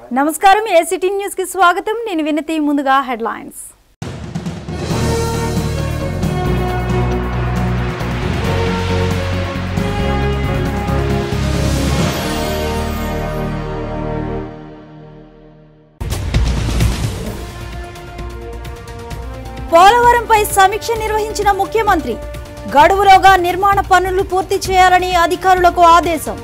నమస్కారం ACT news కి స్వాగతం నేను వినతి ముందుగా హెడ్లైన్స్ పోలవరంపై సమీక్ష నిర్వహించిన ముఖ్యమంత్రి గడువులోగా నిర్మాణ పనులు పూర్తి చేయాలని అధికారులకు ఆదేశం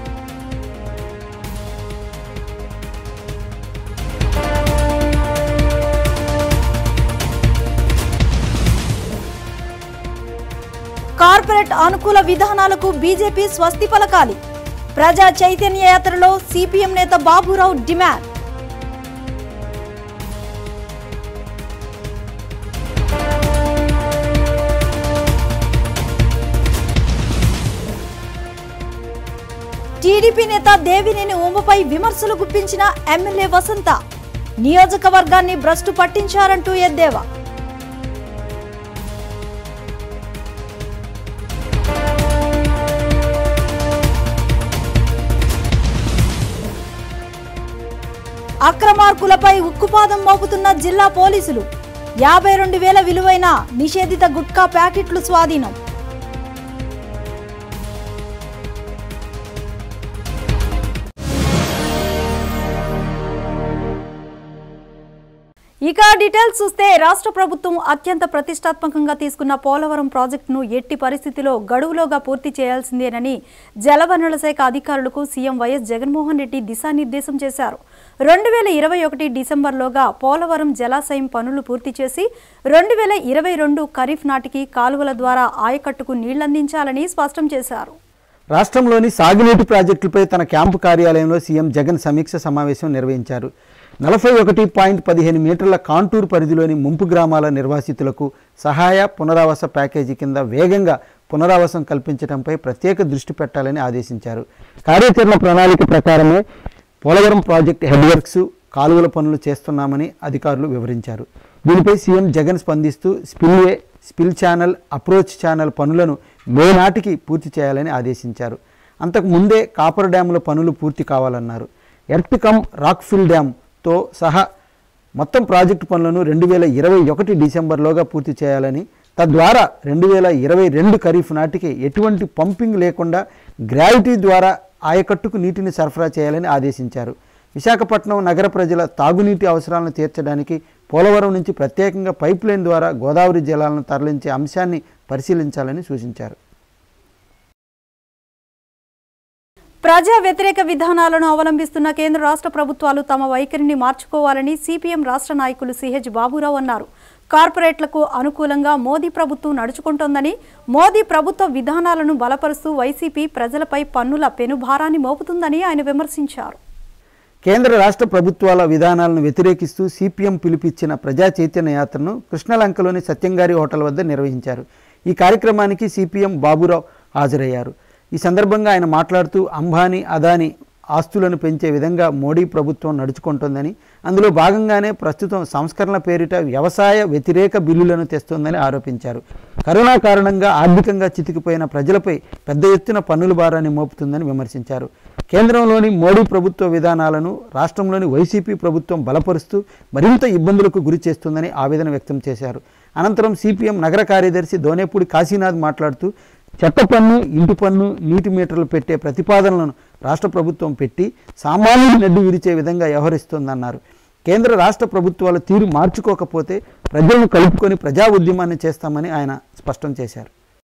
కార్పొరేట్ అనుకూల విధానాలకు బీజేపీ స్వస్తి పలకాలి ప్రజా చైతన్య యాత్రలో సిపిఎం నేత బాబురావు డిమాండ్ టీడీపీ నేత దేవినేని ఉమపై విమర్శలు గుప్పించిన ఎమ్మెల్యే వసంత నియోజకవర్గాన్ని భ్రష్టు పట్టించారంటూ ఎద్దేవా అక్రమార్కులపై ఉక్కుపాదం మోపుతున్న జిల్లా పోలీసులు యాభై రెండు వేల విలువైన నిషేధిత గుట్కా ప్యాకెట్లు స్వాధీనం ఇక డీటెయిల్స్ చూస్తే రాష్ట్ర ప్రభుత్వం అత్యంత ప్రతిష్టాత్మకంగా తీసుకున్న పోలవరం ప్రాజెక్టును ఎట్టి పరిస్థితిలో గడువులోగా పూర్తి చేయాల్సిందేనని జలవనరుల శాఖ అధికారులకు సీఎం వైఎస్ జగన్మోహన్ రెడ్డి దిశానిర్దేశం చేశారు రెండు వేల ఇరవై ఒకటి డిసెంబర్లోగా పోలవరం జలాశయం పనులు పూర్తి చేసి రెండు వేల ఇరవై రెండు ఖరీఫ్ నాటికి కాలువల ద్వారా ఆయకట్టుకు నీళ్లందించాలని స్పష్టం చేశారు రాష్ట్రంలోని సాగునీటి ప్రాజెక్టులపై తన క్యాంపు కార్యాలయంలో సీఎం జగన్ సమీక్ష సమావేశం నిర్వహించారు నలభై ఒకటి పాయింట్ పదిహేను మీటర్ల కాంటూర్ పరిధిలోని ముంపు గ్రామాల నిర్వాసితులకు సహాయ పునరావాస ప్యాకేజీ కింద వేగంగా పునరావాసం కల్పించడంపై ప్రత్యేక దృష్టి పెట్టాలని ఆదేశించారు కార్యాచరణ ప్రణాళిక ప్రకారమే పోలవరం ప్రాజెక్ట్ హెడ్ వర్క్స్ కాలువల పనులు చేస్తున్నామని అధికారులు వివరించారు దీనిపై సీఎం జగన్ స్పందిస్తూ spillway spill channel approach channel పనులను మే నాటికి పూర్తి చేయాలని ఆదేశించారు అంతకు ముందే కాపర్ డ్యాముల పనులు పూర్తి కావాలన్నారు ఎర్త్ కమ్ రాక్ఫిల్ డ్యామ్తో సహా మొత్తం ప్రాజెక్టు పనులను రెండు వేల ఇరవై ఒకటి డిసెంబర్లోగా పూర్తి చేయాలని తద్వారా రెండు వేల ఇరవై రెండు ఖరీఫ్ నాటికి ఎటువంటి పంపింగ్ లేకుండా గ్రావిటీ ద్వారా ఆయకట్టుకు నీటిని సరఫరా చేయాలని ఆదేశించారు విశాఖపట్నం నగర ప్రజల తాగునీటి అవసరాలను తీర్చడానికి పోలవరం నుంచి ప్రత్యేకంగా పైప్ లైన్ ద్వారా గోదావరి జలాలను తరలించే అంశాన్ని పరిశీలించాలని సూచించారు ప్రజా వ్యతిరేక విధానాలను అవలంబిస్తున్న కేంద్ర రాష్ట్ర ప్రభుత్వాలు తమ వైఖరిని మార్చుకోవాలని సిపిఎం రాష్ట్ర నాయకులు సిహెచ్ బాబురావు అన్నారు కార్పొరేట్లకు అనుకూలంగా మోదీ ప్రభుత్వం నడుచుకుంటోందని మోదీ ప్రభుత్వ విధానాలను బలపరుస్తూ వైసీపీ ప్రజలపై పన్నుల పెనుభారాన్ని మోపుతుందని ఆయన విమర్శించారు కేంద్ర రాష్ట్ర ప్రభుత్వాల విధానాలను వ్యతిరేకిస్తూ సిపిఎం పిలుపిచ్చిన ప్రజా చైతన్య యాత్రను కృష్ణలంకలోని సత్యంగారి హోటల్ వద్ద నిర్వహించారు ఈ కార్యక్రమానికి సిపిఎం బాబురావు హాజరయ్యారు ఈ సందర్భంగా ఆయన మాట్లాడుతూ అంబానీ అదానీ ఆస్తులను పెంచే విధంగా మోడీ ప్రభుత్వం నడుచుకుంటోందని అందులో భాగంగానే ప్రస్తుతం సంస్కరణ పేరిట వ్యవసాయ వ్యతిరేక బిల్లులను తెస్తోందని ఆరోపించారు కరోనా కారణంగా ఆర్థికంగా చితికిపోయిన ప్రజలపై పెద్ద ఎత్తున పన్నుల భారాన్ని మోపుతుందని విమర్శించారు కేంద్రంలోని మోడీ ప్రభుత్వ విధానాలను రాష్ట్రంలోని వైసీపీ ప్రభుత్వం బలపరుస్తూ మరింత ఇబ్బందులకు గురి చేస్తుందని ఆవేదన వ్యక్తం చేశారు అనంతరం సిపిఎం నగర కార్యదర్శి దోనేపూడి కాశీనాథ్ మాట్లాడుతూ చెత్త పన్ను ఇంటి పన్ను నీటి మీటర్లు పెట్టే ప్రతిపాదనలను రాష్ట్ర ప్రభుత్వం పెట్టి సామాన్యుడి నడ్డు విరిచే విధంగా వ్యవహరిస్తోందన్నారు కేంద్ర రాష్ట్ర ప్రభుత్వాల తీరు మార్చుకోకపోతే ప్రజలను కలుపుకొని ప్రజా ఉద్యమాన్ని చేస్తామని ఆయన స్పష్టం చేశారు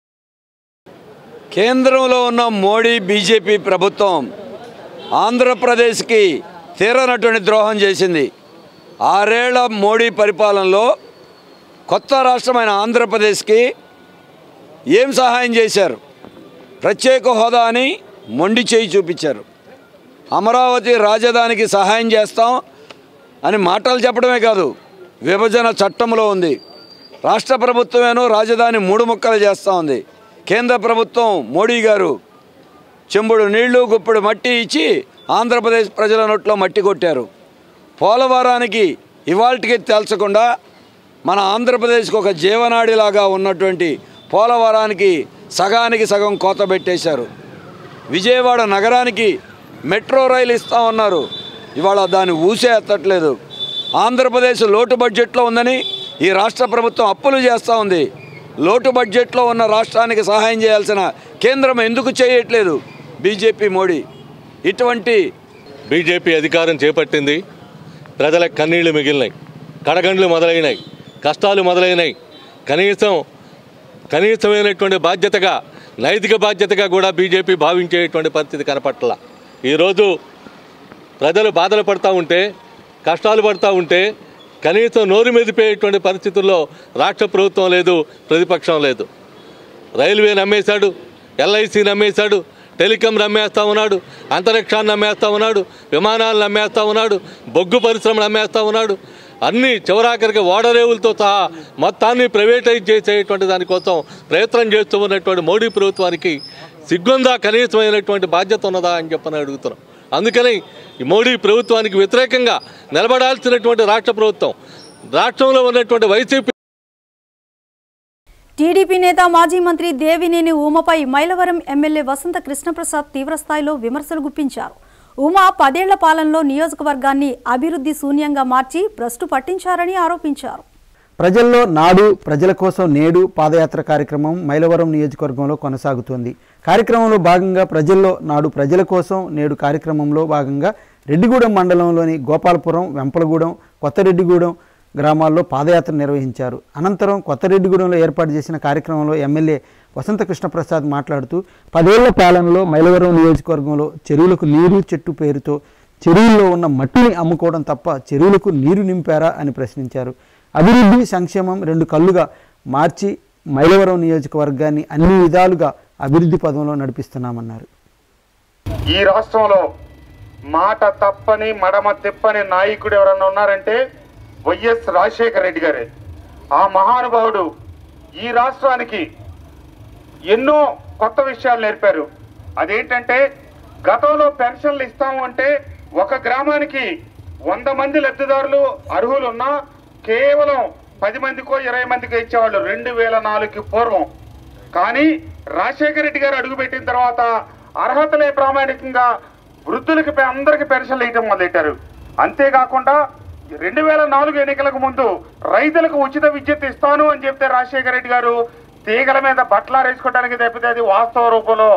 కేంద్రంలో ఉన్న మోడీ బీజేపీ ప్రభుత్వం ఆంధ్రప్రదేశ్కి తీరనటువంటి ద్రోహం చేసింది ఆరేళ్ల మోడీ పరిపాలనలో కొత్త రాష్ట్రమైన ఆంధ్రప్రదేశ్కి ఏం సహాయం చేశారు ప్రత్యేక హోదా అని మొండి చేయి చూపించారు అమరావతి రాజధానికి సహాయం చేస్తాం అని మాటలు చెప్పడమే కాదు విభజన చట్టంలో ఉంది రాష్ట్ర ప్రభుత్వమేనో రాజధాని మూడు ముక్కలు చేస్తూ ఉంది కేంద్ర ప్రభుత్వం మోడీ గారు చెంబుడు నీళ్లు గుప్పుడు మట్టి ఇచ్చి ఆంధ్రప్రదేశ్ ప్రజల నోట్లో మట్టి కొట్టారు పోలవరానికి ఇవాల్టికి తేల్చకుండా మన ఆంధ్రప్రదేశ్కి ఒక జీవనాడిలాగా ఉన్నటువంటి పోలవరానికి సగానికి సగం కోత పెట్టేశారు విజయవాడ నగరానికి మెట్రో రైలు ఇస్తా ఉన్నారు ఇవాళ దాన్ని ఊసే ఎత్తట్లేదు ఆంధ్రప్రదేశ్ లోటు బడ్జెట్లో ఉందని ఈ రాష్ట్ర ప్రభుత్వం అప్పులు చేస్తూ ఉంది లోటు బడ్జెట్లో ఉన్న రాష్ట్రానికి సహాయం చేయాల్సిన కేంద్రం ఎందుకు చేయట్లేదు బీజేపీ మోడీ ఇటువంటి బీజేపీ అధికారం చేపట్టింది ప్రజల కన్నీళ్లు మిగిలినాయి కడగండ్లు మొదలైనాయి కష్టాలు మొదలైనాయి కనీసం కనీసమైనటువంటి బాధ్యతగా నైతిక బాధ్యతగా కూడా బీజేపీ భావించేటువంటి పరిస్థితి కనపట్ల ఈరోజు ప్రజలు బాధలు పడుతూ ఉంటే కష్టాలు పడుతూ ఉంటే కనీసం నోరు మెదిపేటువంటి పరిస్థితుల్లో రాష్ట్ర ప్రభుత్వం లేదు ప్రతిపక్షం లేదు రైల్వే నమ్మేశాడు ఎల్ఐసి నమ్మేశాడు టెలికాం నమ్మేస్తా ఉన్నాడు అంతరిక్షాన్ని నమ్మేస్తా ఉన్నాడు విమానాలు నమ్మేస్తా ఉన్నాడు బొగ్గు పరిశ్రమలు నమ్మేస్తా ఉన్నాడు అన్ని చివరాఖరికి ఓడరేవులతో సహా మొత్తాన్ని ప్రైవేటైజ్ చేసేటువంటి దానికోసం ప్రయత్నం చేస్తూ ఉన్నటువంటి మోడీ ప్రభుత్వానికి సిగ్గుందా కనీసమైనటువంటి బాధ్యత ఉన్నదా అని చెప్పని అడుగుతున్నాం అందుకని ఈ మోడీ ప్రభుత్వానికి వ్యతిరేకంగా నిలబడాల్సినటువంటి రాష్ట్ర ప్రభుత్వం రాష్ట్రంలో ఉన్నటువంటి వైసీపీ టీడీపీ నేత మాజీ మంత్రి దేవినేని ఉమపై మైలవరం ఎమ్మెల్యే వసంత కృష్ణప్రసాద్ తీవ్రస్థాయిలో విమర్శలు గుప్పించారు ఉమా పదేళ్ల పాలనలో నియోజకవర్గాన్ని అభివృద్ధి శూన్యంగా మార్చి భ్రష్టు పట్టించారని ఆరోపించారు ప్రజల్లో నాడు ప్రజల కోసం నేడు పాదయాత్ర కార్యక్రమం మైలవరం నియోజకవర్గంలో కొనసాగుతోంది కార్యక్రమంలో భాగంగా ప్రజల్లో నాడు ప్రజల కోసం నేడు కార్యక్రమంలో భాగంగా రెడ్డిగూడెం మండలంలోని గోపాలపురం వెంపలగూడెం కొత్తరెడ్డిగూడెం గ్రామాల్లో పాదయాత్ర నిర్వహించారు అనంతరం కొత్తరెడ్డిగూడెంలో ఏర్పాటు చేసిన కార్యక్రమంలో ఎమ్మెల్యే వసంత కృష్ణప్రసాద్ మాట్లాడుతూ పదేళ్ల పాలనలో మైలవరం నియోజకవర్గంలో చెరువులకు నీరు చెట్టు పేరుతో చెరువుల్లో ఉన్న మట్టిని అమ్ముకోవడం తప్ప చెరువులకు నీరు నింపారా అని ప్రశ్నించారు అభివృద్ధి సంక్షేమం రెండు కళ్ళుగా మార్చి మైలవరం నియోజకవర్గాన్ని అన్ని విధాలుగా అభివృద్ధి పదంలో నడిపిస్తున్నామన్నారు ఈ రాష్ట్రంలో మాట తప్పని మడమ తిప్పని నాయకుడు ఎవరన్నా ఉన్నారంటే వైఎస్ రాజశేఖర రెడ్డి గారే ఆ మహానుభావుడు ఈ రాష్ట్రానికి ఎన్నో కొత్త విషయాలు నేర్పారు అదేంటంటే గతంలో పెన్షన్లు ఇస్తాము అంటే ఒక గ్రామానికి వంద మంది లబ్ధిదారులు అర్హులు ఉన్నా కేవలం పది మందికో ఇరవై మందికో ఇచ్చేవాళ్ళు రెండు వేల నాలుగుకి పూర్వం కానీ రాజశేఖర రెడ్డి గారు అడుగుపెట్టిన తర్వాత అర్హతలే ప్రామాణికంగా వృద్ధులకి పె- అందరికి పెన్షన్లు ఇవ్వడం మొదలెట్టారు అంతేకాకుండా రెండు వేల నాలుగు ఎన్నికలకు ముందు రైతులకు ఉచిత విద్యుత్ ఇస్తాను అని చెప్తే రాజశేఖర రెడ్డి గారు తీగల మీద బట్టలారేసుకోవడానికి తప్పితే అది వాస్తవ రూపంలో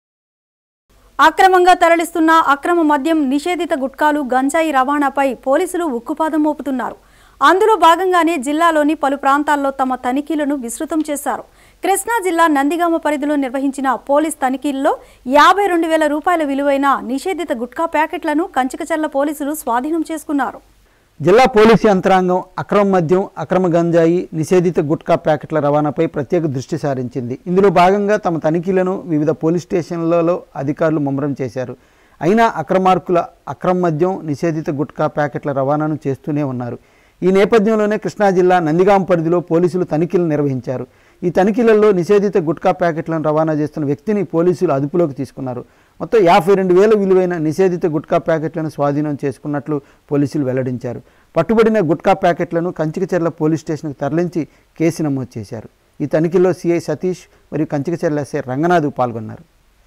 అక్రమంగా తరలిస్తున్న అక్రమ మద్యం నిషేధిత గుట్కాలు గంజాయి రవాణాపై పోలీసులు ఉక్కుపాదం మోపుతున్నారు అందులో భాగంగానే జిల్లాలోని పలు ప్రాంతాల్లో తమ తనిఖీలను విస్తృతం చేశారు కృష్ణా జిల్లా నందిగామ పరిధిలో నిర్వహించిన పోలీస్ తనిఖీల్లో యాభై రెండు వేల రూపాయల విలువైన నిషేధిత గుట్కా ప్యాకెట్లను కంచికచర్ల పోలీసులు స్వాధీనం చేసుకున్నారు జిల్లా పోలీసు యంత్రాంగం అక్రమ మద్యం అక్రమ గంజాయి నిషేధిత గుట్కా ప్యాకెట్ల రవాణాపై ప్రత్యేక దృష్టి సారించింది ఇందులో భాగంగా తమ తనిఖీలను వివిధ పోలీస్ స్టేషన్లలో అధికారులు ముమ్మరం చేశారు అయినా అక్రమార్కుల అక్రమ మద్యం నిషేధిత గుట్కా ప్యాకెట్ల రవాణాను చేస్తూనే ఉన్నారు ఈ నేపథ్యంలోనే కృష్ణా జిల్లా నందిగాం పరిధిలో పోలీసులు తనిఖీలు నిర్వహించారు ఈ తనిఖీలలో నిషేధిత గుట్కా ప్యాకెట్లను రవాణా చేస్తున్న వ్యక్తిని పోలీసులు అదుపులోకి తీసుకున్నారు మొత్తం యాభై రెండు వేల విలువైన నిషేధిత గుట్కా ప్యాకెట్లను స్వాధీనం చేసుకున్నట్లు పోలీసులు వెల్లడించారు పట్టుబడిన గుట్కా ప్యాకెట్లను కంచికచెర్ల పోలీస్ స్టేషన్కు తరలించి కేసు నమోదు చేశారు ఈ తనిఖీలో సిఐ సతీష్ మరియు కంచికచెర్ల ఎస్ఐ రంగనాథ్ పాల్గొన్నారు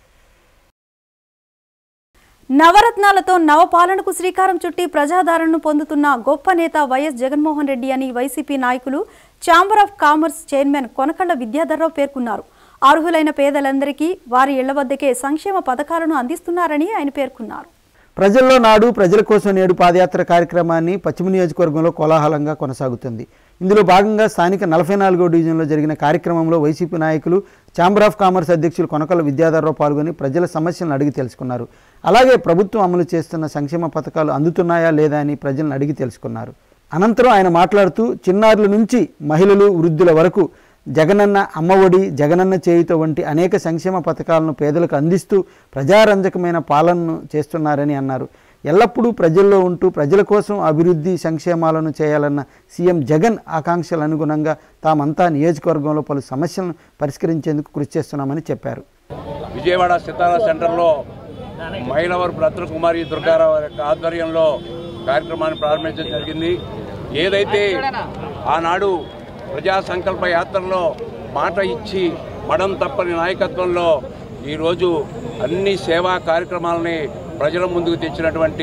నవరత్నాలతో నవపాలనకు శ్రీకారం చుట్టి ప్రజాదరణను పొందుతున్న గొప్ప నేత వైఎస్ జగన్మోహన్ రెడ్డి అని వైసీపీ నాయకులు chamber of commerce chairman Konakalla Vidyadhar Rao పేర్కొన్నారు అర్హులైన పేదలందరికీ వారి ఇళ్ల వద్దకే సంక్షేమ పథకాలను అందిస్తున్నారని ఆయన పేర్కొన్నారు ప్రజల్లో నాడు ప్రజల కోసం నేడు పాదయాత్ర కార్యక్రమాన్ని పశ్చిమ నియోజకవర్గంలో కోలాహలంగా కొనసాగుతుంది ఇందులో భాగంగా స్థానిక నలభై నాలుగో డివిజన్లో జరిగిన కార్యక్రమంలో వైసీపీ నాయకులు ఛాంబర్ ఆఫ్ కామర్స్ అధ్యక్షులు కొనకల విద్యాధరరావు పాల్గొని ప్రజల సమస్యలను అడిగి తెలుసుకున్నారు అలాగే ప్రభుత్వం అమలు చేస్తున్న సంక్షేమ పథకాలు అందుతున్నాయా లేదా అని ప్రజలను అడిగి తెలుసుకున్నారు అనంతరం ఆయన మాట్లాడుతూ చిన్నారుల నుంచి మహిళలు వృద్ధుల వరకు జగనన్న అమ్మఒడి జగనన్న చేయుత వంటి అనేక సంక్షేమ పథకాలను పేదలకు అందిస్తూ ప్రజారంజకమైన పాలనను చేస్తున్నారని అన్నారు ఎల్లప్పుడూ ప్రజల్లో ఉంటూ ప్రజల కోసం అభివృద్ధి సంక్షేమాలను చేయాలన్న సీఎం జగన్ ఆకాంక్షల అనుగుణంగా తామంతా నియోజకవర్గంలో పలు సమస్యలను పరిష్కరించేందుకు కృషి చేస్తున్నామని చెప్పారు విజయవాడ సితారా సెంటర్లో మైలవరపు రత్నకుమారి దుర్గారావు యొక్క ఆధ్వర్యంలో కార్యక్రమాన్ని ప్రారంభించడం జరిగింది ఏదైతే ఆనాడు ప్రజా సంకల్ప యాత్రలో మాట ఇచ్చి మడం తప్పని నాయకత్వంలో ఈరోజు అన్ని సేవా కార్యక్రమాలని ప్రజల ముందుకు తెచ్చినటువంటి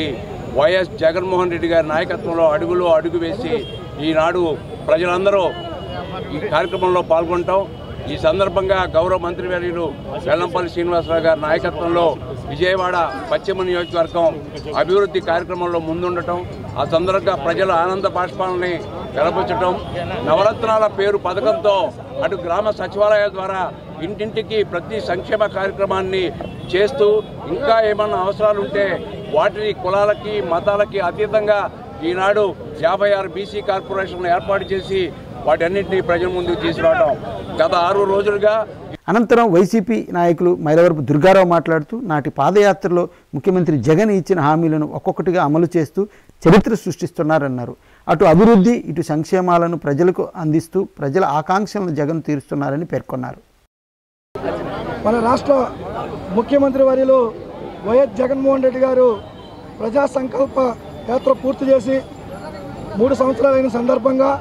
వైఎస్ జగన్మోహన్ రెడ్డి గారి నాయకత్వంలో అడుగులో అడుగు వేసి ఈనాడు ప్రజలందరూ ఈ కార్యక్రమంలో పాల్గొంటాం ఈ సందర్భంగా గౌరవ మంత్రివర్యులు వెల్లంపల్లి శ్రీనివాసరావు గారి నాయకత్వంలో విజయవాడ పశ్చిమ నియోజకవర్గం అభివృద్ధి కార్యక్రమంలో ముందుండటం ఆ సందర్భంగా ప్రజల ఆనంద బాష్పాలని వెలబుచ్చటం నవరత్నాల పేరు పథకంతో అటు గ్రామ సచివాలయాల ద్వారా ఇంటింటికి ప్రతి సంక్షేమ కార్యక్రమాన్ని చేస్తూ ఇంకా ఏమన్నా అవసరాలు ఉంటే వాటిని కులాలకి మతాలకి అతీతంగా ఈనాడు యాభై ఆరు బీసీ కార్పొరేషన్ ఏర్పాటు చేసి వాటన్నింటినీ ప్రజల ముందుకు తీసుకురావడం గత ఆరు రోజులుగా అనంతరం వైసీపీ నాయకులు మైలవరపు దుర్గారావు మాట్లాడుతూ నాటి పాదయాత్రలో ముఖ్యమంత్రి జగన్ ఇచ్చిన హామీలను ఒక్కొక్కటిగా అమలు చేస్తూ చరిత్ర సృష్టిస్తున్నారన్నారు అటు అభివృద్ధి ఇటు సంక్షేమాలను ప్రజలకు అందిస్తూ ప్రజల ఆకాంక్షలను జగన్ తీరుస్తున్నారని పేర్కొన్నారు మన రాష్ట్ర ముఖ్యమంత్రి వర్యులు వైఎస్ జగన్మోహన్ రెడ్డి గారు ప్రజా సంకల్ప యాత్ర పూర్తి చేసి మూడు సంవత్సరాలైన సందర్భంగా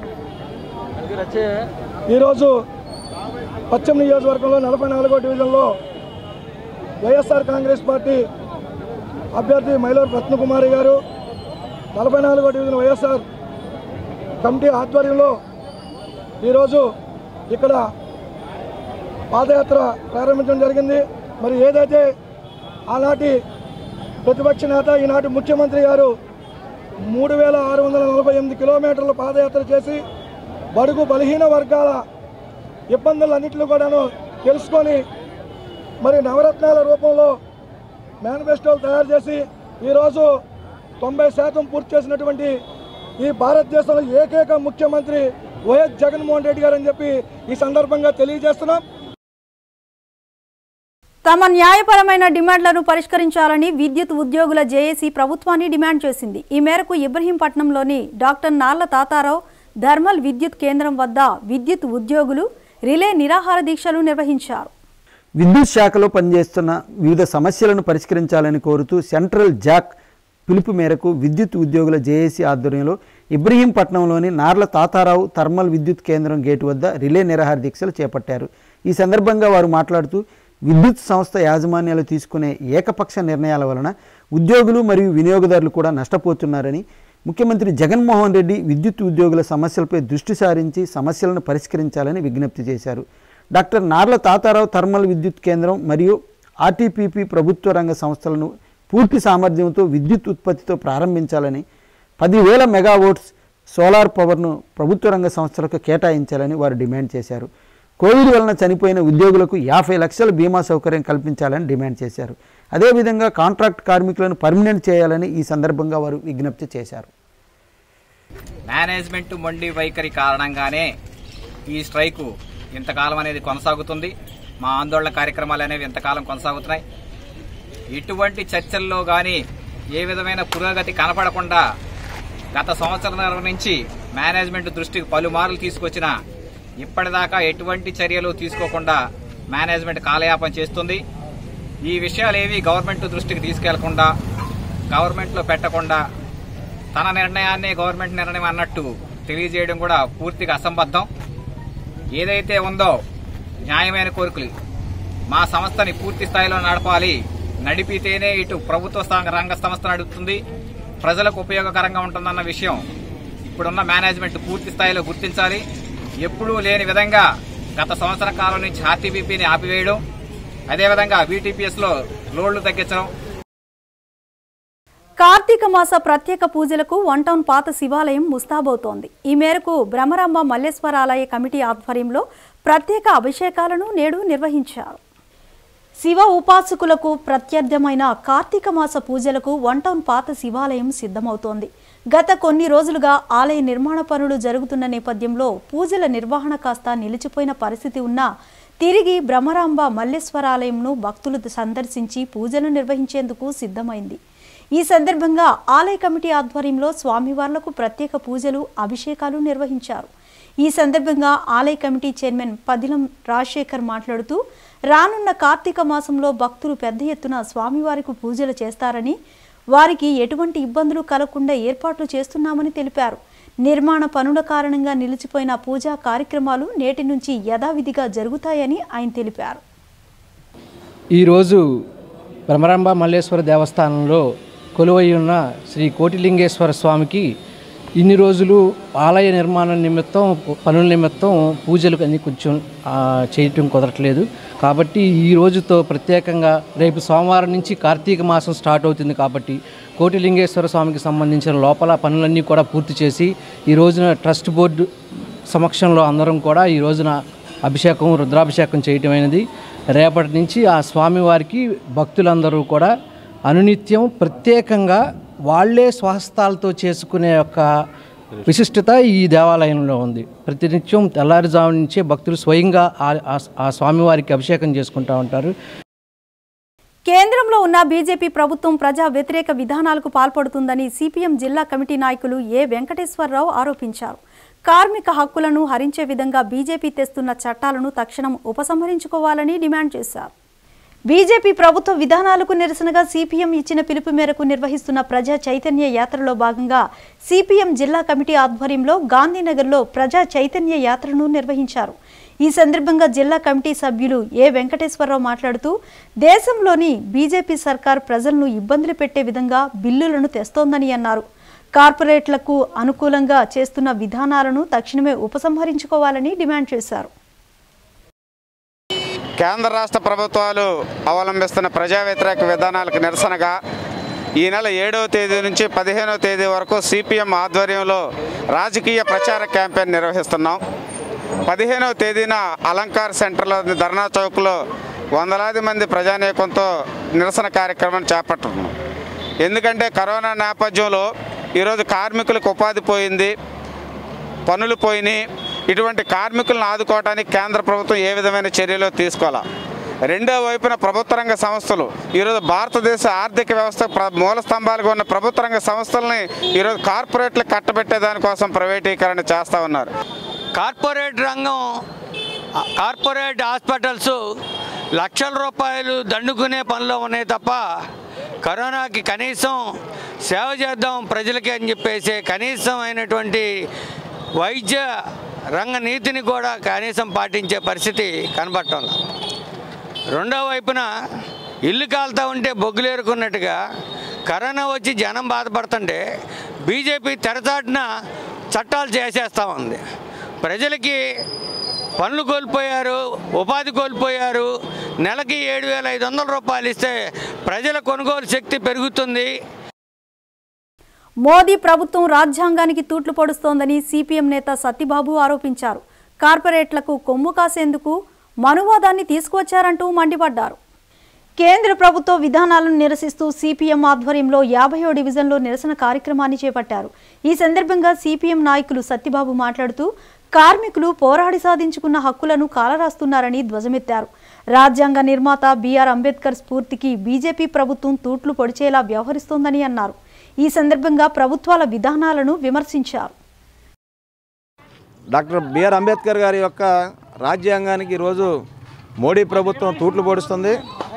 ఈరోజు పశ్చిమ నియోజకవర్గంలో నలభై నాలుగో డివిజన్లో వైఎస్ఆర్ కాంగ్రెస్ పార్టీ అభ్యర్థి మైలూరు రత్నకుమారి గారు నలభై నాలుగో డివిజన్ వైఎస్ఆర్ కమిటీ ఆధ్వర్యంలో ఈరోజు ఇక్కడ పాదయాత్ర ప్రారంభించడం జరిగింది మరి ఏదైతే ఆనాటి ప్రతిపక్ష నేత ఈనాటి ముఖ్యమంత్రి గారు మూడు వేల ఆరు వందల నలభై ఎనిమిది కిలోమీటర్ల పాదయాత్ర చేసి బడుగు బలహీన వర్గాల ఇబ్బందులన్నింటినీ కూడాను తెలుసుకొని మరి నవరత్నాల రూపంలో మేనిఫెస్టోలు తయారు చేసి ఈరోజు తొంభై శాతం పూర్తి చేసినటువంటి ఈ భారతదేశంలో ఏకైక ముఖ్యమంత్రి వైఎస్ జగన్మోహన్ రెడ్డి గారు అని చెప్పి ఈ సందర్భంగా తెలియజేస్తున్నాం తమ న్యాయపరమైన డిమాండ్లను పరిష్కరించాలని విద్యుత్ ఉద్యోగుల జేఏసీ ప్రభుత్వాన్ని డిమాండ్ చేసింది ఈ మేరకు ఇబ్రహీంపట్నంలోని డాక్టర్ నార్ల తాతారావు థర్మల్ విద్యుత్ కేంద్రం వద్ద విద్యుత్ ఉద్యోగులు రిలే నిరాహార దీక్షలు నిర్వహించారు విద్యుత్ శాఖలో పనిచేస్తున్న వివిధ సమస్యలను పరిష్కరించాలని కోరుతూ సెంట్రల్ జాక్ పిలుపు మేరకు విద్యుత్ ఉద్యోగుల జేఏసీ ఆధ్వర్యంలో ఇబ్రహీంపట్నంలోని నార్ల తాతారావు థర్మల్ విద్యుత్ కేంద్రం గేటు వద్ద రిలే నిరాహార దీక్షలు చేపట్టారు ఈ సందర్భంగా వారు మాట్లాడుతూ విద్యుత్ సంస్థ యాజమాన్యాలు తీసుకునే ఏకపక్ష నిర్ణయాల వలన ఉద్యోగులు మరియు వినియోగదారులు కూడా నష్టపోతున్నారని ముఖ్యమంత్రి జగన్మోహన్ రెడ్డి విద్యుత్ ఉద్యోగుల సమస్యలపై దృష్టి సారించి సమస్యలను పరిష్కరించాలని విజ్ఞప్తి చేశారు డాక్టర్ నార్ల తాతారావు థర్మల్ విద్యుత్ కేంద్రం మరియు ఆర్టీపీపీ ప్రభుత్వ రంగ సంస్థలను పూర్తి సామర్థ్యంతో విద్యుత్ ఉత్పత్తితో ప్రారంభించాలని పదివేల మెగావోట్స్ సోలార్ పవర్ను ప్రభుత్వ రంగ సంస్థలకు కేటాయించాలని వారు డిమాండ్ చేశారు కోవిడ్ వలన చనిపోయిన ఉద్యోగులకు యాభై లక్షల బీమా సౌకర్యం కల్పించాలని డిమాండ్ చేశారు అదేవిధంగా కాంట్రాక్ట్ కార్మికులను పర్మనెంట్ చేయాలని ఈ సందర్భంగా వారు విజ్ఞప్తి చేశారు మేనేజ్మెంట్ మొండి వైఖరి కారణంగానే ఈ స్ట్రైకు ఇంతకాలం అనేది కొనసాగుతుంది మా ఆందోళన కార్యక్రమాలు అనేవి ఇంతకాలం కొనసాగుతున్నాయి ఎటువంటి చర్చల్లో కానీ ఏ విధమైన పురోగతి కనపడకుండా గత సంవత్సరం నుంచి మేనేజ్మెంట్ దృష్టికి పలుమార్లు తీసుకొచ్చిన ఇప్పటిదాకా ఎటువంటి చర్యలు తీసుకోకుండా మేనేజ్మెంట్ కాలయాపన చేస్తుంది ఈ విషయాలు ఏవి గవర్నమెంట్ దృష్టికి తీసుకెళ్లకుండా గవర్నమెంట్లో పెట్టకుండా తన నిర్ణయాన్ని గవర్నమెంట్ నిర్ణయం అన్నట్టు తెలియజేయడం కూడా పూర్తిగా అసంబద్ధం ఏదైతే ఉందో న్యాయమైన కోరికలు మా సంస్థని పూర్తి స్థాయిలో నడపాలి నడిపితేనే ఇటు ప్రభుత్వ స్థా- రంగ సంస్థ నడుపుతుంది ప్రజలకు ఉపయోగకరంగా ఉంటుందన్న విషయం ఇప్పుడున్న మేనేజ్మెంట్ పూర్తి స్థాయిలో గుర్తించాలి ఎప్పుడూ లేని విధంగా గత సంవత్సర కాలం నుంచి ఆర్టీబీపీని ఆపివేయడం అదేవిధంగా వీటీపీఎస్ లో లోడ్లు తగ్గించడం కార్తీక మాస ప్రత్యేక పూజలకు వన్ టౌన్ పాత శివాలయం ముస్తాబవుతోంది ఈ మేరకు భ్రమరాంబ మల్లేశ్వరాలయ కమిటీ ఆధ్వర్యంలో ప్రత్యేక అభిషేకాలను నేడు నిర్వహించారు శివ ఉపాసకులకు ప్రత్యర్థమైన కార్తీక మాస పూజలకు వన్ టౌన్ పాత శివాలయం సిద్ధమవుతోంది గత కొన్ని రోజులుగా ఆలయ నిర్మాణ పనులు జరుగుతున్న నేపథ్యంలో పూజల నిర్వహణ కాస్త నిలిచిపోయిన పరిస్థితి ఉన్నా తిరిగి భ్రమరాంబ మల్లేశ్వరాలయంను భక్తులు సందర్శించి పూజలు నిర్వహించేందుకు సిద్ధమైంది ఈ సందర్భంగా ఆలయ కమిటీ ఆధ్వర్యంలో స్వామివార్లకు ప్రత్యేక పూజలు అభిషేకాలు నిర్వహించారు ఈ సందర్భంగా ఆలయ కమిటీ చైర్మన్ పదిలం రాజశేఖర్ మాట్లాడుతూ రానున్న కార్తీక మాసంలో భక్తులు పెద్ద ఎత్తున స్వామివారికి పూజలు చేస్తారని వారికి ఎటువంటి ఇబ్బందులు కలగకుండా ఏర్పాట్లు చేస్తున్నామని తెలిపారు నిర్మాణ పనుల కారణంగా నిలిచిపోయిన పూజా కార్యక్రమాలు నేటి నుంచి యథావిధిగా జరుగుతాయని ఆయన తెలిపారు ఈరోజు భ్రమరాంబ మల్లేశ్వర దేవస్థానంలో కొలువై ఉన్న శ్రీ కోటిలింగేశ్వర స్వామికి ఇన్ని రోజులు ఆలయ నిర్మాణం నిమిత్తం పనుల నిమిత్తం పూజలు అన్ని కొంచెం ఆ, చేయటం కుదరట్లేదు కాబట్టి ఈ రోజుతో ప్రత్యేకంగా రేపు సోమవారం నుంచి కార్తీక మాసం స్టార్ట్ అవుతుంది కాబట్టి కోటిలింగేశ్వర స్వామికి సంబంధించిన లోపల పనులన్నీ కూడా పూర్తి చేసి ఈ రోజున ట్రస్ట్ బోర్డు సమక్షంలో అందరం కూడా ఈ రోజున అభిషేకం రుద్రాభిషేకం చేయటమైనది రేపటి నుంచి ఆ స్వామివారికి భక్తులందరూ కూడా అనునిత్యం ప్రత్యేకంగా వాళ్ళే స్వహస్తాలతో చేసుకునే యొక్క విశిష్టత ఈ దేవాలయంలో ఉంది ప్రతినిత్యం తెల్లారుజాము నుంచే భక్తులు స్వయంగా ఆ- ఆ- ఆ స్వామివారికి అభిషేకం చేసుకుంటూ ఉంటారు కేంద్రంలో ఉన్న బీజేపీ ప్రభుత్వం ప్రజా వ్యతిరేక విధానాలకు పాల్పడుతుందని సిపిఎం జిల్లా కమిటీ నాయకులు ఏ వెంకటేశ్వరరావు ఆరోపించారు కార్మిక హక్కులను హరించే విధంగా బీజేపీ తెస్తున్న చట్టాలను తక్షణం ఉపసంహరించుకోవాలని డిమాండ్ చేశారు బీజేపీ ప్రభుత్వ విధానాలకు నిరసనగా సిపిఎం ఇచ్చిన పిలుపు మేరకు నిర్వహిస్తున్న ప్రజా చైతన్య యాత్రలో భాగంగా సిపిఎం జిల్లా కమిటీ ఆధ్వర్యంలో గాంధీనగర్లో ప్రజా చైతన్య యాత్రను నిర్వహించారు ఈ సందర్భంగా జిల్లా కమిటీ సభ్యులు ఏ వెంకటేశ్వరరావు మాట్లాడుతూ దేశంలోని బీజేపీ సర్కార్ ప్రజలను ఇబ్బందులు పెట్టే విధంగా బిల్లులను తెస్తోందని అన్నారు కార్పొరేట్లకు అనుకూలంగా చేస్తున్న విధానాలను తక్షణమే ఉపసంహరించుకోవాలని డిమాండ్ చేశారు కేంద్ర రాష్ట్ర ప్రభుత్వాలు అవలంబిస్తున్న ప్రజా వ్యతిరేక విధానాలకు నిరసనగా ఈ నెల ఏడవ తేదీ నుంచి పదిహేనవ తేదీ వరకు సిపిఎం ఆధ్వర్యంలో రాజకీయ ప్రచార క్యాంపెయిన్ నిర్వహిస్తున్నాం పదిహేనవ తేదీన అలంకార్ సెంటర్లో ధర్నా చౌక్లో వందలాది మంది ప్రజానీకంతో నిరసన కార్యక్రమం చేపట్టున్నాం ఎందుకంటే కరోనా నేపథ్యంలో ఈరోజు కార్మికులకు ఉపాధి పోయింది పనులు పోయినాయి ఇటువంటి కార్మికులను ఆదుకోవడానికి కేంద్ర ప్రభుత్వం ఏ విధమైన చర్యలు తీసుకోవాలా రెండో వైపున ప్రభుత్వ రంగ సంస్థలు ఈరోజు భారతదేశ ఆర్థిక వ్యవస్థ ప్ర- మూల స్తంభాలుగా ఉన్న ప్రభుత్వ రంగ సంస్థల్ని ఈరోజు కార్పొరేట్లకు కట్టబెట్టే దానికోసం ప్రైవేటీకరణ చేస్తూ ఉన్నారు కార్పొరేట్ రంగం ఆ కార్పొరేట్ హాస్పిటల్స్ లక్షల రూపాయలు దండుకునే పనిలో ఉన్నాయి తప్ప కరోనాకి కనీసం సేవ చేద్దాం ప్రజలకి అని చెప్పేసి కనీసం అయినటువంటి వైద్య రంగ నీతిని కూడా కనీసం పాటించే పరిస్థితి కనబడటం లేదు. రెండో వైపున ఇల్లు కాలుతా ఉంటే బొగ్గులేరుకున్నట్టుగా కరోనా వచ్చి జనం బాధపడుతుంటే బీజేపీ తెరచాటున చట్టాలు చేసేస్తూ ఉంది ప్రజలకి పనులు కోల్పోయారు ఉపాధి కోల్పోయారు నెలకి ఏడు వేల ఐదు వందల రూపాయలు ఇస్తే ప్రజల కొనుగోలు శక్తి పెరుగుతుంది మోదీ ప్రభుత్వం రాజ్యాంగానికి తూట్లు పొడుస్తోందని సిపిఎం నేత సత్యబాబు ఆరోపించారు కార్పొరేట్లకు కొమ్ము కాసేందుకు మనువాదాన్ని తీసుకువచ్చారంటూ మండిపడ్డారు కేంద్ర ప్రభుత్వ విధానాలను నిరసిస్తూ సిపిఎం ఆధ్వర్యంలో యాభయో డివిజన్లో నిరసన కార్యక్రమాన్ని చేపట్టారు ఈ సందర్భంగా సిపిఎం నాయకులు సత్యబాబు మాట్లాడుతూ కార్మికులు పోరాడి సాధించుకున్న హక్కులను కాలరాస్తున్నారని ధ్వజమెత్తారు రాజ్యాంగ నిర్మాత బిఆర్ అంబేద్కర్ స్ఫూర్తికి బీజేపీ ప్రభుత్వం తూట్లు పొడిచేలా వ్యవహరిస్తోందని అన్నారు ఈ సందర్భంగా ప్రభుత్వాల విధానాలను విమర్శించారు డాక్టర్ బిఆర్ అంబేద్కర్ గారి యొక్క రాజ్యాంగానికి ఈరోజు మోడీ ప్రభుత్వం తూట్లు పొడుస్తుంది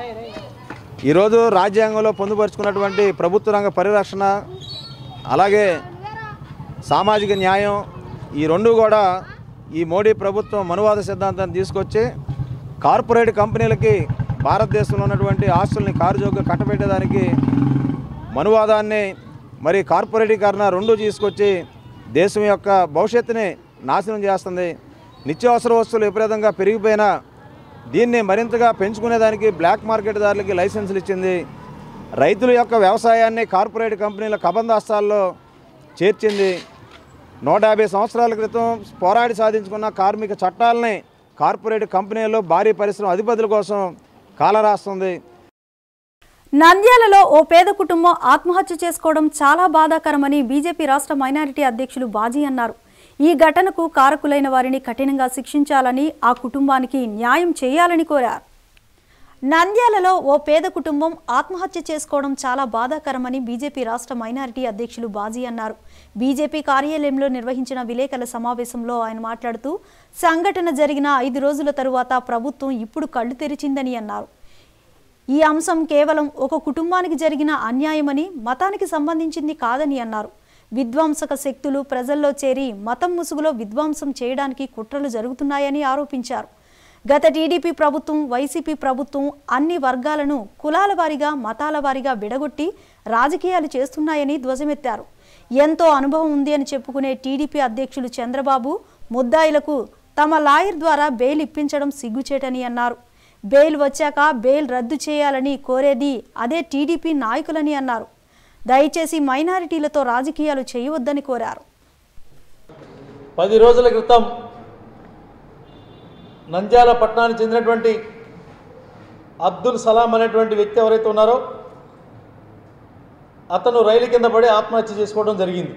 ఈరోజు రాజ్యాంగంలో పొందుపరుచుకున్నటువంటి ప్రభుత్వ రంగ పరిరక్షణ అలాగే సామాజిక న్యాయం ఈ రెండు కూడా ఈ మోడీ ప్రభుత్వం మనువాద సిద్ధాంతాన్ని తీసుకొచ్చి కార్పొరేట్ కంపెనీలకి భారతదేశంలో ఉన్నటువంటి ఆస్తుల్ని కారుజోగ్గా కట్టబెట్టేదానికి మనువాదాన్ని మరి కార్పొరేటీకరణ రెండు తీసుకొచ్చి దేశం యొక్క భవిష్యత్తుని నాశనం చేస్తుంది నిత్యావసర వస్తువులు విపరీతంగా పెరిగిపోయినా దీన్ని మరింతగా పెంచుకునేదానికి బ్లాక్ మార్కెట్ దారులకి లైసెన్సులు ఇచ్చింది రైతుల యొక్క వ్యవసాయాన్ని కార్పొరేట్ కంపెనీల కబందాస్తాల్లో చేర్చింది నూట యాభై సంవత్సరాల క్రితం పోరాడి సాధించుకున్న కార్మిక చట్టాలని కార్పొరేట్ కంపెనీలు భారీ పరిశ్రమ అధిపతుల కోసం కాలరాస్తుంది నంద్యాలలో ఓ పేద కుటుంబం ఆత్మహత్య చేసుకోవడం చాలా బాధాకరమని బీజేపీ రాష్ట్ర మైనారిటీ అధ్యక్షులు బాజీ అన్నారు ఈ ఘటనకు కారకులైన వారిని కఠినంగా శిక్షించాలని ఆ కుటుంబానికి న్యాయం చేయాలని కోరారు నంద్యాలలో ఓ పేద కుటుంబం ఆత్మహత్య చేసుకోవడం చాలా బాధాకరమని బీజేపీ రాష్ట్ర మైనారిటీ అధ్యక్షులు బాజీ అన్నారు బీజేపీ కార్యాలయంలో నిర్వహించిన విలేకరుల సమావేశంలో ఆయన మాట్లాడుతూ సంఘటన జరిగిన ఐదు రోజుల తరువాత ప్రభుత్వం ఇప్పుడు కళ్ళు తెరిచిందని అన్నారు ఈ అంశం కేవలం ఒక కుటుంబానికి జరిగిన అన్యాయమని మతానికి సంబంధించింది కాదని అన్నారు విధ్వంసక శక్తులు ప్రజల్లో చేరి మతం ముసుగులో విధ్వంసం చేయడానికి కుట్రలు జరుగుతున్నాయని ఆరోపించారు గత టీడీపీ ప్రభుత్వం వైసీపీ ప్రభుత్వం అన్ని వర్గాలను కులాల వారీగా మతాల వారీగా విడగొట్టి రాజకీయాలు చేస్తున్నాయని ధ్వజమెత్తారు ఎంతో అనుభవం ఉంది అని చెప్పుకునే టీడీపీ అధ్యక్షులు చంద్రబాబు ముద్దాయిలకు తమ లాయర్ ద్వారా బెయిల్ ఇప్పించడం సిగ్గుచేటని అన్నారు బెయిల్ వచ్చాక బెయిల్ రద్దు చేయాలని కోరేది అదే టీడీపీ నాయకులని అన్నారు దయచేసి మైనారిటీలతో రాజకీయాలు చేయవద్దని కోరారు పది రోజుల క్రితం నంద్యాల పట్టణానికి చెందినటువంటి అబ్దుల్ సలాం అనేటువంటి వ్యక్తి ఎవరైతే ఉన్నారో అతను రైలు కింద పడి ఆత్మహత్య చేసుకోవడం జరిగింది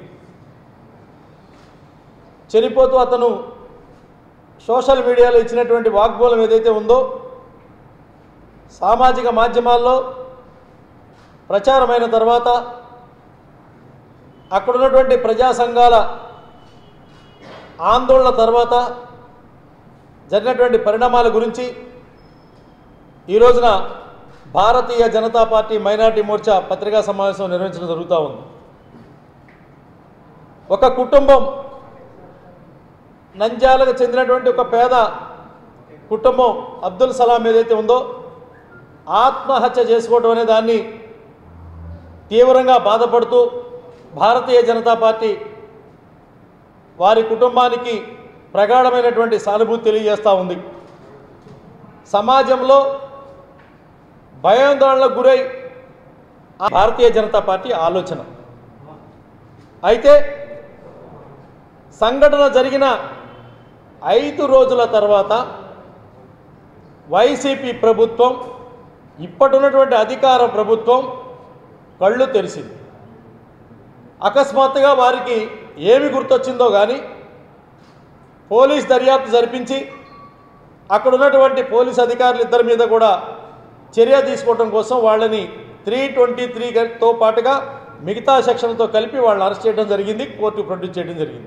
చనిపోతూ అతను సోషల్ మీడియాలో ఇచ్చినటువంటి వాగ్మూలం ఏదైతే ఉందో సామాజిక మాధ్యమాల్లో ప్రచారమైన తర్వాత అక్కడ ఉన్నటువంటి ప్రజా సంఘాల ఆందోళన తర్వాత జరిగినటువంటి పరిణామాల గురించి ఈ రోజున భారతీయ జనతా పార్టీ మైనార్టీ మోర్చా పత్రికా సమావేశం నిర్వహించడం జరుగుతూ ఉంది ఒక కుటుంబం నంద్యాలకు చెందినటువంటి ఒక పేద కుటుంబం అబ్దుల్ సలాం ఏదైతే ఉందో ఆత్మహత్య చేసుకోవడం అనే దాన్ని తీవ్రంగా బాధపడుతూ భారతీయ జనతా పార్టీ వారి కుటుంబానికి ప్రగాఢమైనటువంటి సానుభూతి తెలియజేస్తూ ఉంది సమాజంలో భయాందోళనకు గురై ఆ భారతీయ జనతా పార్టీ ఆలోచన అయితే సంఘటన జరిగిన ఐదు రోజుల తర్వాత వైసీపీ ప్రభుత్వం ఇప్పటిన్నటువంటి అధికార ప్రభుత్వం కళ్ళు తెరిచింది అకస్మాత్తుగా వారికి ఏమి గుర్తొచ్చిందో కానీ పోలీస్ దర్యాప్తు జరిపించి అక్కడ ఉన్నటువంటి పోలీస్ అధికారులు ఇద్దరి మీద కూడా చర్య తీసుకోవడం కోసం వాళ్ళని త్రీ ట్వంటీ త్రీతో పాటుగా మిగతా సెక్షన్లతో కలిపి వాళ్ళని అరెస్ట్ చేయడం జరిగింది కోర్టు ప్రొడ్యూస్ చేయడం జరిగింది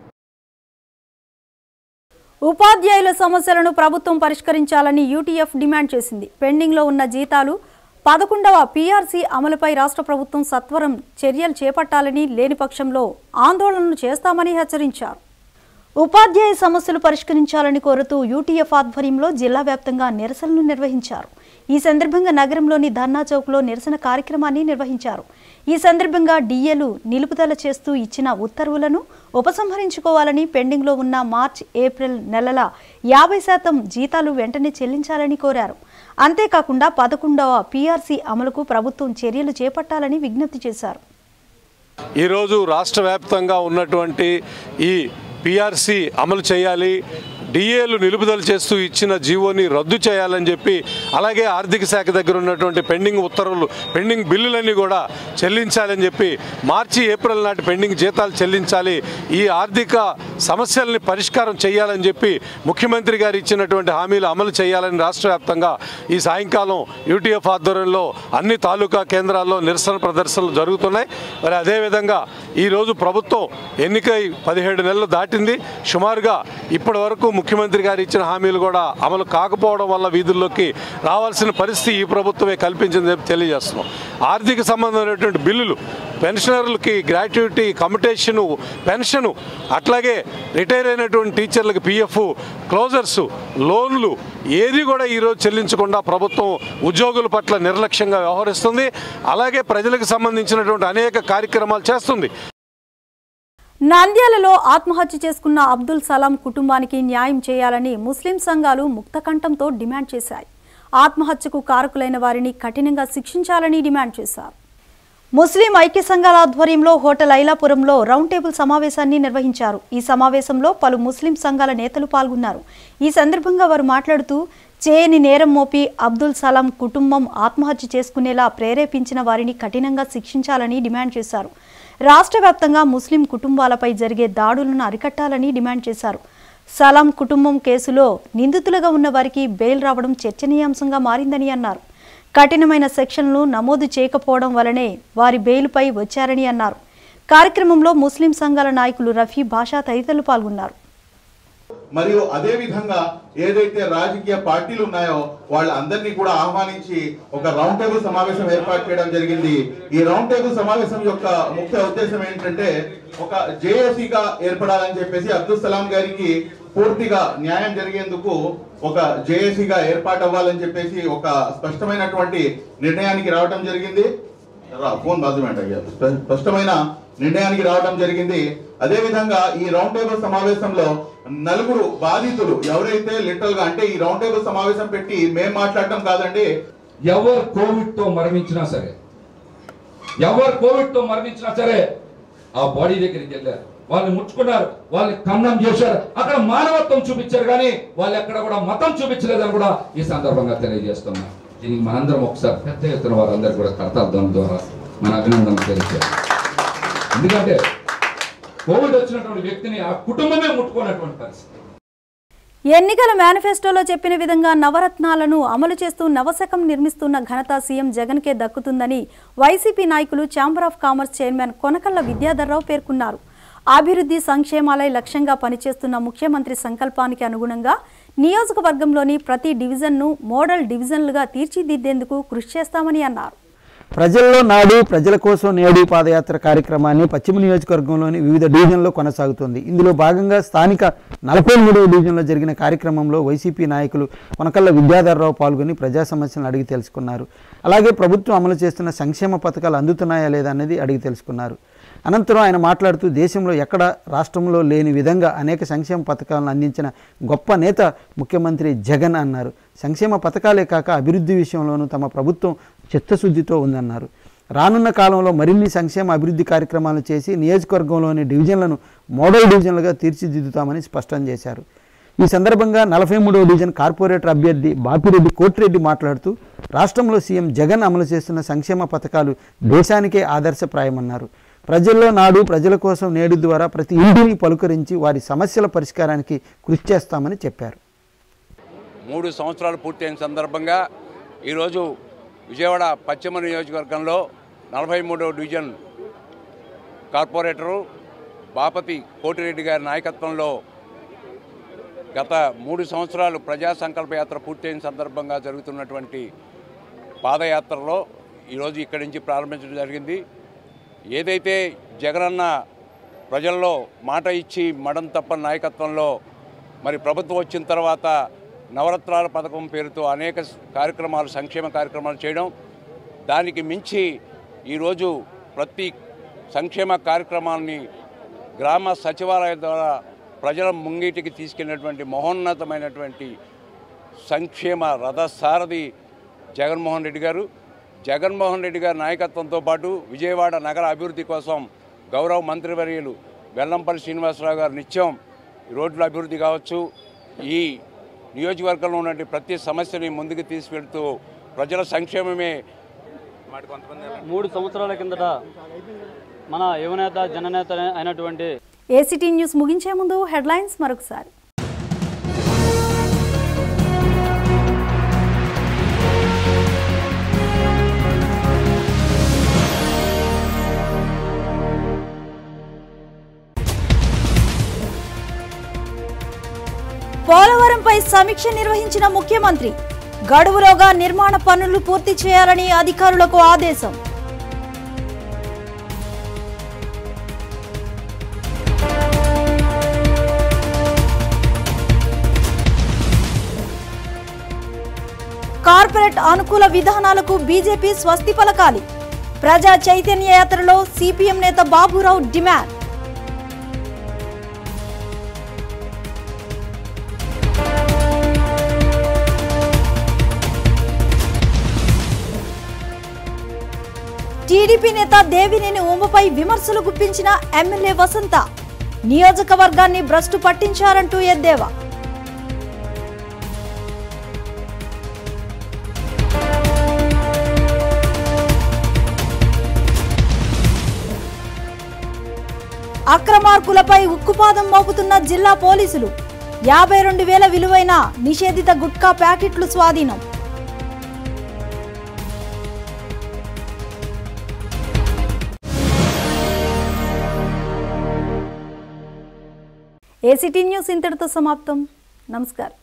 ఉపాధ్యాయుల సమస్యలను ప్రభుత్వం పరిష్కరించాలని యూటీఎఫ్ డిమాండ్ చేసింది పెండింగ్లో ఉన్న జీతాలు పదకొండవ పీఆర్సీ అమలుపై రాష్ట్ర ప్రభుత్వం సత్వరం చర్యలు చేపట్టాలని లేని పక్షంలో ఆందోళనలు చేస్తామని హెచ్చరించారు ఉపాధ్యాయ సమస్యలు పరిష్కరించాలని కోరుతూ యూటీఎఫ్ ఆధ్వర్యంలో జిల్లా వ్యాప్తంగా నిరసనలు నిర్వహించారు ఈ సందర్భంగా నగరంలోని ధర్నా చౌక్లో నిరసన కార్యక్రమాన్ని నిర్వహించారు ఈ సందర్భంగా డిఏలు నిలుపుదల చేస్తూ ఇచ్చిన ఉత్తర్వులను ఉపసంహరించుకోవాలని పెండింగ్లో ఉన్న మార్చ్ ఏప్రిల్ నెలల యాభై శాతం జీతాలు వెంటనే చెల్లించాలని కోరారు అంతేకాకుండా పదకొండవ పీఆర్సీ అమలుకు ప్రభుత్వం చర్యలు చేపట్టాలని విజ్ఞప్తి చేశారు ఈరోజు రాష్ట్ర వ్యాప్తంగా ఉన్నటువంటి ఈ పిఆర్సి అమలు చేయాలి డిఏలు నిలుపుదల చేస్తూ ఇచ్చిన జీవోని రద్దు చేయాలని చెప్పి అలాగే ఆర్థిక శాఖ దగ్గర ఉన్నటువంటి పెండింగ్ ఉత్తర్వులు పెండింగ్ బిల్లులన్నీ కూడా చెల్లించాలని చెప్పి మార్చి ఏప్రిల్ నాటి పెండింగ్ జీతాలు చెల్లించాలి ఈ ఆర్థిక సమస్యల్ని పరిష్కారం చేయాలని చెప్పి ముఖ్యమంత్రి గారు ఇచ్చినటువంటి హామీలు అమలు చేయాలని రాష్ట్ర వ్యాప్తంగా ఈ సాయంకాలం యూటీఎఫ్ ఆధ్వర్యంలో అన్ని తాలూకా కేంద్రాల్లో నిరసన ప్రదర్శనలు జరుగుతున్నాయి మరి అదేవిధంగా ఈరోజు ప్రభుత్వం ఎన్నికై పదిహేడు నెలలు దాటింది సుమారుగా ఇప్పటి వరకు ముఖ్యమంత్రి గారు ఇచ్చిన హామీలు కూడా అమలు కాకపోవడం వల్ల వీధుల్లోకి రావాల్సిన పరిస్థితి ఈ ప్రభుత్వమే కల్పించిందని చెప్పి తెలియజేస్తున్నాం ఆర్థిక సంబంధమైనటువంటి బిల్లులు పెన్షనర్లకి గ్రాట్యుటీ కమిటేషను పెన్షను అట్లాగే రిటైర్ అయినటువంటి టీచర్లకు పిఎఫ్ క్లోజర్స్ లోన్లు ఏది కూడా ఈరోజు చెల్లించకుండా ప్రభుత్వం ఉద్యోగుల పట్ల నిర్లక్ష్యంగా వ్యవహరిస్తుంది అలాగే ప్రజలకు సంబంధించినటువంటి అనేక కార్యక్రమాలు చేస్తుంది నంద్యాలలో ఆత్మహత్య చేసుకున్న అబ్దుల్ సలాం కుటుంబానికి న్యాయం చేయాలని ముస్లిం సంఘాలు ముక్తకంఠంతో డిమాండ్ చేశాయి ఆత్మహత్యకు కారకులైన వారిని కఠినంగా శిక్షించాలని డిమాండ్ చేశారు ముస్లిం ఐక్య సంఘాల ఆధ్వర్యంలో హోటల్ ఐలాపురంలో రౌండ్ టేబుల్ సమావేశాన్ని నిర్వహించారు ఈ సమావేశంలో పలు ముస్లిం సంఘాల నేతలు పాల్గొన్నారు ఈ సందర్భంగా వారు మాట్లాడుతూ చేయని నేరం మోపి అబ్దుల్ సలాం కుటుంబం ఆత్మహత్య చేసుకునేలా ప్రేరేపించిన వారిని కఠినంగా శిక్షించాలని డిమాండ్ చేశారు రాష్ట్ర వ్యాప్తంగా ముస్లిం కుటుంబాలపై జరిగే దాడులను అరికట్టాలని డిమాండ్ చేశారు సలాం కుటుంబం కేసులో నిందితులుగా ఉన్న వారికి బెయిల్ రావడం చర్చనీయాంశంగా మారిందని అన్నారు కఠినమైన సెక్షన్లు నమోదు చేయకపోవడం వలనే వారి బెయిల్పై వచ్చారని అన్నారు కార్యక్రమంలో ముస్లిం సంఘాల నాయకులు రఫీ భాషా తదితరులు పాల్గొన్నారు మరియు అదే విధంగా ఏదైతే రాజకీయ పార్టీలు ఉన్నాయో వాళ్ళందరినీ కూడా ఆహ్వానించి ఒక రౌండ్ టేబుల్ సమావేశం ఏర్పాటు చేయడం జరిగింది ఈ రౌండ్ టేబుల్ సమావేశం యొక్క ముఖ్య ఉద్దేశం ఏంటంటే ఒక జేఏసీగా ఏర్పడాలని చెప్పేసి అబ్దుల్ సలాం గారికి పూర్తిగా న్యాయం జరిగేందుకు ఒక జేఏసీగా ఏర్పాటు అవ్వాలని చెప్పేసి ఒక స్పష్టమైనటువంటి నిర్ణయానికి రావడం జరిగింది రా- ఫోన్ బాధ్యమంట స్పష్టమైన నిర్ణయానికి రావడం జరిగింది అదే విధంగా ఈ రౌండ్ టేబుల్ సమావేశంలో నలుగురు బాధితులు ఎవరైతే లిటరల్ గా అంటే ఈ రౌండ్ టేబుల్ సమావేశం పెట్టి మేం మాట్లాడటం కాదండి ఎవరు కోవిడ్ తో మరణించినా సరే ఎవరు కోవిడ్ తో మరణించినా సరే ఆ బాడీ దగ్గరికి వెళ్ళారు వాళ్ళని ముట్టుకున్నారు వాళ్ళని ఖండం చేశారు అక్కడ మానవత్వం చూపించారు కానీ వాళ్ళు ఎక్కడ కూడా మతం చూపించలేదని కూడా ఈ సందర్భంగా తెలియజేస్తున్నా దీనికి మనందరం ఒకసారి పెద్ద ఎత్తున వారందరికీ కూడా కర్తార్థం ద్వారా మన అభినందనలు తెలియజేయాలి ఎందుకంటే కోవిడ్ వచ్చినటువంటి వ్యక్తిని ఆ కుటుంబమే ముట్టుకున్నటువంటి పరిస్థితి ఎన్నికల మేనిఫెస్టోలో చెప్పిన విధంగా నవరత్నాలను అమలు చేస్తూ నవశకం నిర్మిస్తున్న ఘనత సీఎం జగన్కే దక్కుతుందని వైసీపీ నాయకులు chamber of commerce chairman Konakalla Vidyadhar Rao పేర్కొన్నారు అభివృద్ధి సంక్షేమాలై లక్ష్యంగా పనిచేస్తున్న ముఖ్యమంత్రి సంకల్పానికి అనుగుణంగా నియోజకవర్గంలోని ప్రతి డివిజన్ను మోడల్ డివిజన్లుగా తీర్చిదిద్దేందుకు కృషి చేస్తామని అన్నారు ప్రజల్లో నాడు ప్రజల కోసం నేడు పాదయాత్ర కార్యక్రమాన్ని పశ్చిమ నియోజకవర్గంలోని వివిధ డివిజన్లో కొనసాగుతోంది ఇందులో భాగంగా స్థానిక నలభై మూడవ డివిజన్లో జరిగిన కార్యక్రమంలో వైసీపీ నాయకులు కొనకల్ల విద్యాధరరావు పాల్గొని ప్రజా సమస్యలను అడిగి తెలుసుకున్నారు అలాగే ప్రభుత్వం అమలు చేస్తున్న సంక్షేమ పథకాలు అందుతున్నాయా లేదా అనేది అడిగి తెలుసుకున్నారు అనంతరం ఆయన మాట్లాడుతూ దేశంలో ఎక్కడ రాష్ట్రంలో లేని విధంగా అనేక సంక్షేమ పథకాలను అందించిన గొప్ప నేత ముఖ్యమంత్రి జగన్ అన్నారు సంక్షేమ పథకాలే కాక అభివృద్ధి విషయంలోనూ తమ ప్రభుత్వం చిత్తశుద్ధితో ఉందన్నారు రానున్న కాలంలో మరిన్ని సంక్షేమ అభివృద్ధి కార్యక్రమాలు చేసి నియోజకవర్గంలోని డివిజన్లను మోడల్ డివిజన్లుగా తీర్చిదిద్దుతామని స్పష్టం చేశారు ఈ సందర్భంగా నలభై మూడవ డివిజన్ కార్పొరేటర్ అభ్యర్థి బాపిరెడ్డి కోటిరెడ్డి మాట్లాడుతూ రాష్ట్రంలో సీఎం జగన్ అమలు చేస్తున్న సంక్షేమ పథకాలు దేశానికే ఆదర్శప్రాయమన్నారు ప్రజల్లో నాడు ప్రజల కోసం నేడు ద్వారా ప్రతి ఇంటిని పలుకరించి వారి సమస్యల పరిష్కారానికి కృషి చేస్తామని చెప్పారు మూడు సంవత్సరాలు పూర్తయిన సందర్భంగా ఈరోజు విజయవాడ పశ్చిమ నియోజకవర్గంలో నలభై మూడవ డివిజన్ కార్పొరేటరు బాపతి కోటిరెడ్డి గారి నాయకత్వంలో గత మూడు సంవత్సరాలు ప్రజా సంకల్ప యాత్ర పూర్తయిన సందర్భంగా జరుగుతున్నటువంటి పాదయాత్రలో ఈరోజు ఇక్కడి నుంచి ప్రారంభించడం జరిగింది ఏదైతే జగనన్న ప్రజల్లో మాట ఇచ్చి మడం తప్పని నాయకత్వంలో మరి ప్రభుత్వం వచ్చిన తర్వాత నవరత్నాల పథకం పేరుతో అనేక కార్యక్రమాలు సంక్షేమ కార్యక్రమాలు చేయడం దానికి మించి ఈరోజు ప్రతి సంక్షేమ కార్యక్రమాన్ని గ్రామ సచివాలయం ద్వారా ప్రజల ముంగిటికి తీసుకెళ్ళినటువంటి మహోన్నతమైనటువంటి సంక్షేమ రథసారథి జగన్మోహన్ రెడ్డి గారు జగన్మోహన్ రెడ్డి గారి నాయకత్వంతో పాటు విజయవాడ నగర అభివృద్ధి కోసం గౌరవ మంత్రివర్యులు వెల్లంపల్లి శ్రీనివాసరావు గారు నిత్యం రోడ్ల అభివృద్ధి కావచ్చు ఈ నియోజకవర్గంలో ఉన్నటువంటి ప్రతి సమస్యని ముందుకు తీసుకెళ్తూ ప్రజల సంక్షేమమే మూడు సంవత్సరాల కిందట మన యువనేత జననేత అయినటువంటి ఏసీటీ న్యూస్ ముగించే ముందు హెడ్లైన్స్ మరొకసారి పోలవరంపై సమీక్ష నిర్వహించిన ముఖ్యమంత్రి గడువులోగా నిర్మాణ పనులు పూర్తి చేయాలని అధికారులకు ఆదేశం కార్పొరేట్ అనుకూల విధానాలకు బీజేపీ స్వస్తి పలకాలి ప్రజా చైతన్య యాత్రలో సిపిఎం నేత బాబురావు డిమాండ్ టీడీపీ నేత దేవినేని ఉమ్మపై విమర్శలు గుప్పించిన ఎమ్మెల్యే వసంత నియోజకవర్గాన్ని భ్రష్టు పట్టించారంటూ ఎద్దేవా అక్రమార్కులపై ఉక్కుపాదం మోపుతున్న జిల్లా పోలీసులు యాభై రెండు వేల విలువైన నిషేధిత గుట్కా ప్యాకెట్లు స్వాధీనం ఏసీటీ న్యూస్ ఇంతటితో సమాప్తం నమస్కారం